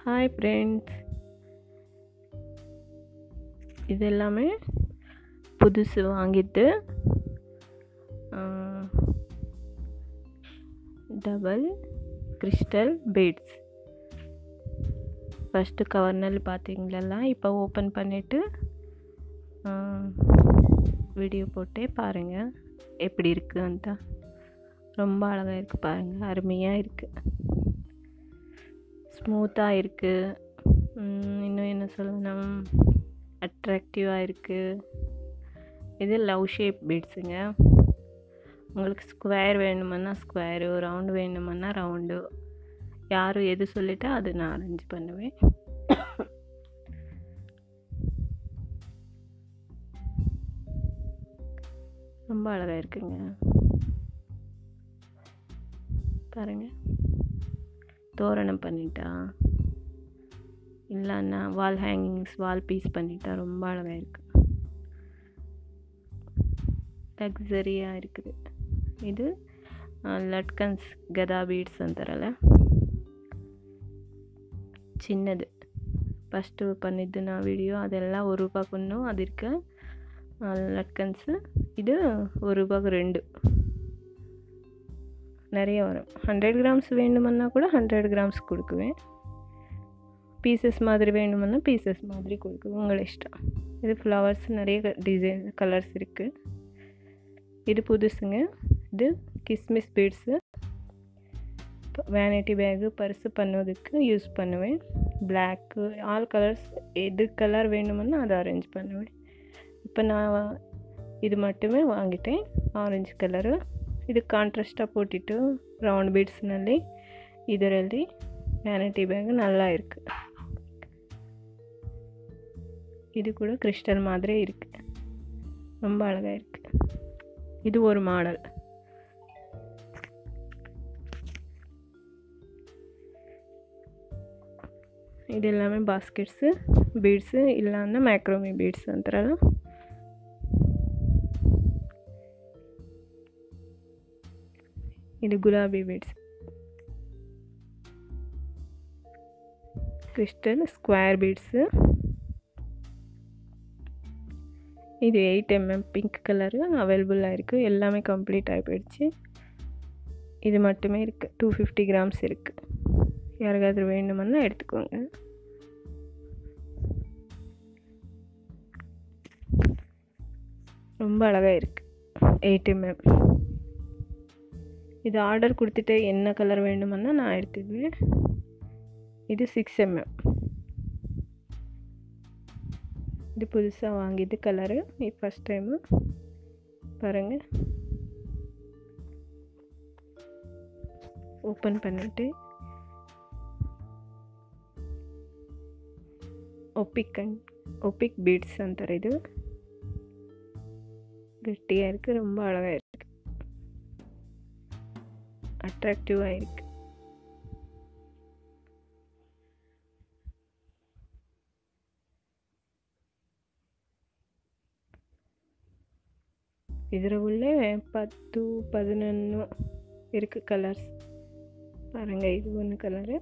hi friends இது எல்லாமே புதுசு வாங்கிட்டு டபுள் கிறிஸ்டல் பீட்ஸ் ஃபஸ்ட்டு கவர்னல் பார்த்தீங்களா இப்போ ஓப்பன் பண்ணிவிட்டு வீடியோ போட்டே பாருங்கள் எப்படி இருக்குன்ட்டு ரொம்ப அழகாக இருக்குது பாருங்கள் அருமையாக இருக்குது ஸ்மூத்தாக இருக்குது இன்னும் என்ன சொல்லணும் அட்ராக்டிவாக இருக்குது இது லவ் ஷேப் பீட்ஸுங்க உங்களுக்கு ஸ்கொயர் வேணுமன்னா ஸ்கொயரு ரவுண்டு வேணுமன்னா ரவுண்டு யார் எது சொல்லிட்டா அது நான் அரேஞ்ச் பண்ணுவேன் ரொம்ப அழகாக இருக்குங்க பாருங்க தோரணம் பண்ணிட்டா இல்லைன்னா வால் ஹேங்கிங்ஸ் வால் பீஸ் பண்ணிட்டா ரொம்ப அழகாக இருக்கு லக்ஸரியாக இருக்குது இது ಲಟ್ಕನ್ಸ್ ಗದಾ ಬೀಡ್ಸ್ ಅಂತಾರಲ್ಲ ಚಿನ್ನದು ಫಸ್ಟು பண்ணிದ್ದು ನಾ ವಿಡಿಯೋ ಅದೆಲ್ಲ ஒரு ரூபாய்க்குன்னு அது இருக்கு லட்கன்ஸ் இது ஒரு ரூபாய்க்கு ரெண்டு நிறைய வரும் ஹண்ட்ரட் கிராம்ஸ் வேணுமன்னா கூட ஹண்ட்ரட் கிராம்ஸ் கொடுக்குவேன் பீசஸ் மாதிரி வேணுமன்னா பீசஸ் மாதிரி கொடுக்குவேன் உங்கள் இஷ்டம் இது ஃப்ளவர்ஸ் நிறைய டிசைன் கலர்ஸ் இருக்குது இது புதுசுங்க இது கிஸ்மிஸ் பீட்ஸு வேனிட்டி பேகு பர்ஸு பண்ணுவதுக்கு யூஸ் பண்ணுவேன் பிளாக்கு ஆல் கலர்ஸ் எது கலர் வேணுமுன்னா அதை அரேஞ்ச் பண்ணுவேன் இப்போ நான் இது மட்டுமே வாங்கிட்டேன் ಆರೆಂಜ್ ಕಲರು ಇದು ಕಾಂಟ್ರಾಸ್ಟಾಗಿ போட்டுட்டு ரவுண்ட் பீட்ஸ்ನಲ್ಲಿ ಇದರಲ್ಲಿ ವ್ಯಾನಿಟಿ பேக் நல்லா இருக்கு இது கூட கிறிஸ்டல் மாதிரி இருக்கு ரொம்ப அழகாக இருக்கு இது ஒரு மாடல் ಇದು ಎಲ್ಲಾಮೆ ಬಾಸ್ಕೆಟ್ಸ್ ಬೀಡ್ಸ್ ಇಲ್ಲ ಅಂದ್ರೆ ಮ್ಯಾಕ್ರೋಮಿ ಬೀಡ್ಸ್ ಅಂತಾರಲ್ಲ ಇದು ಗುಲಾಬಿ ಬೀಡ್ಸ್ ಕ್ರಿಸ್ಟಲ್ ಸ್ಕ್ವೇರ್ ಬೀಡ್ಸ್ இது எயிட் எம்எம் பிங்க் கலரு அவைலபிளாக இருக்குது எல்லாமே கம்ப்ளீட் ஆகி போயிடுச்சு இது மட்டுமே இருக்குது டூ ஃபிஃப்டி கிராம்ஸ் இருக்குது யாருக்காவது வேணுமென்னா எடுத்துக்கோங்க ரொம்ப அழகாக இருக்குது எயிட் எம்எம் இது ஆர்டர் கொடுத்துட்டு என்ன கலர் வேணுமென்னா நான் எடுத்துக்குவேன் இது சிக்ஸ் எம்எம் இது புதுசாக வாங்கிது கலரு ஃபஸ்ட் டைமு பாருங்கள் ಓಪನ್ பண்ணிட்டு ಒಪಿಕ್ அண்ட் ஒப்பிக் பீட்ஸ் ಅಂತಾರೆ இது கெட்டியாக இருக்குது ரொம்ப அழகாக இருக்குது அட்ராக்டிவாக இருக்குது ಇದರ உள்ளே பத்து பதினொன்று இருக்குது கலர்ஸ் பாருங்க இது ஒன்று கலரு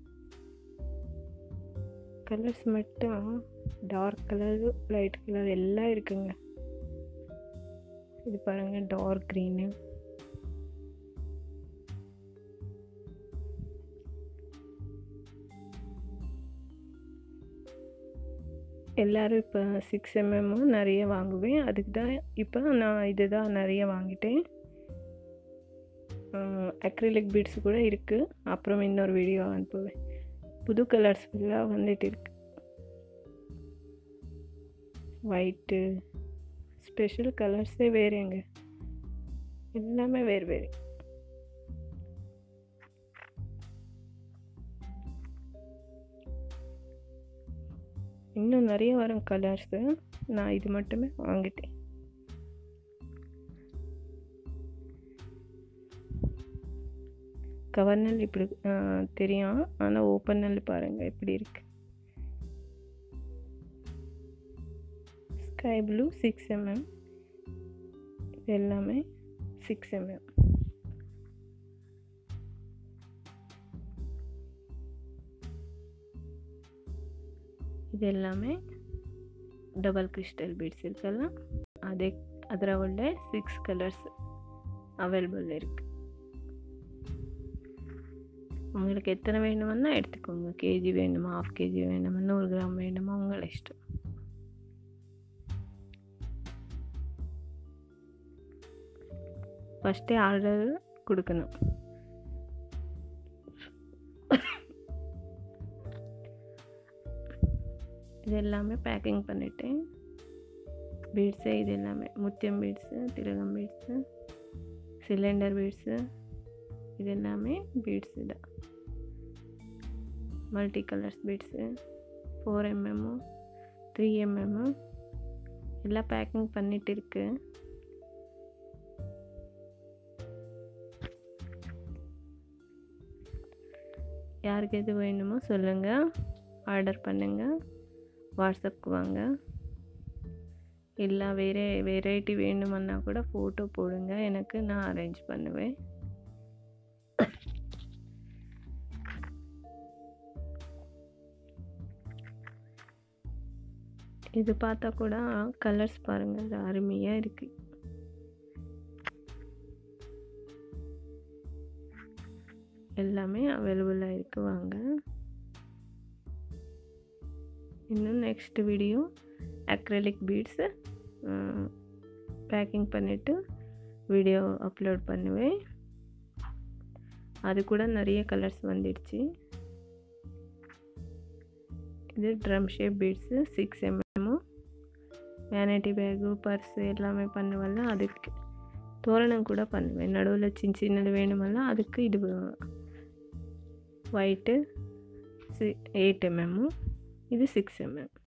கலர்ஸ் மட்டும் டார்க் கலரு லைட் கலர் எல்லாம் இருக்குங்க இது பாருங்க டார்க் க்ரீனு எல்லோரும் இப்போ சிக்ஸ் எம்எம்மும் நிறைய வாங்குவேன் அதுக்கு தான் இப்போ நான் இது தான் நிறைய வாங்கிட்டேன் அக்ரிலிக் பீட்ஸ் கூட இருக்குது அப்புறம் இன்னொரு வீடியோ அனுப்புவேன் புது கலர்ஸ் ஃபுல்லாக வந்துட்டு இருக்கு ஒயிட்டு ஸ்பெஷல் கலர்ஸே வேறுங்க எல்லாமே வேறு வேறு இன்னும் நிறைய வரும் கலர்ஸு நான் இது மட்டுமே வாங்கிட்டேன் கவர்னல் இப்படி தெரியும் ஆனால் ஓப்பனல் பாருங்கள் எப்படி இருக்கு ஸ்கை ப்ளூ சிக்ஸ் எம்எம் இது எல்லாமே சிக்ஸ் எம்எம் இது எல்லாமே டபுள் கிறிஸ்டல் பீட்ஸ் இருக்குல்ல அதே அதில் உள்ள சிக்ஸ் கலர்ஸ் அவைலபிள் இருக்குது உங்களுக்கு எத்தனை வேணுமென்னா எடுத்துக்கோங்க கேஜி வேணுமா ஆஃப் கேஜி வேணுமா நூறு கிராம் வேணுமா உங்களை இஷ்டம் ஃபஸ்ட்டே ஆர்டர் கொடுக்கணும் இது எல்லாமே பேக்கிங் பண்ணிட்டேன் பீட்ஸு இது எல்லாமே முத்தியம் பீட்ஸு திலகம் பீட்ஸு சிலிண்டர் பீட்ஸு இது எல்லாமே பீட்ஸ் தான் multi colours beads four MM three MM எல்லாம் பேக்கிங் பண்ணிட்டு இருக்கு யாருக்கு எது வேணுமோ சொல்லுங்கள் ஆர்டர் பண்ணுங்கள் வாட்ஸ்அப்க்கு வாங்க இல்லை வேறு வெரைட்டி வேணுமன்னா கூட ஃபோட்டோ போடுங்க எனக்கு நான் அரேஞ்ச் பண்ணுவேன் இது பார்த்தா கூட கலர்ஸ் பாருங்கள் அது அருமையாக இருக்குது எல்லாமே அவைலபிளாக இருக்கு வாங்க இன்னும் next video acrylic beads packing பண்ணிவிட்டு வீடியோ அப்லோட் பண்ணுவேன் அது கூட நிறைய கலர்ஸ் வந்துடுச்சு இது ட்ரம் ஷேப் பீட்ஸு சிக்ஸ் எம்எம்மும் வேனிட்டி பேகு பர்ஸு எல்லாமே பண்ணுவல்ல அதுக்கு தோரணம் கூட பண்ணுவேன் நடுவில் சின்ன சின்னது வேணுமல்ல அதுக்கு இது ஒயிட்டு சி எயிட் எம்எம்மும் இது சிக்ஸ் எம்எம்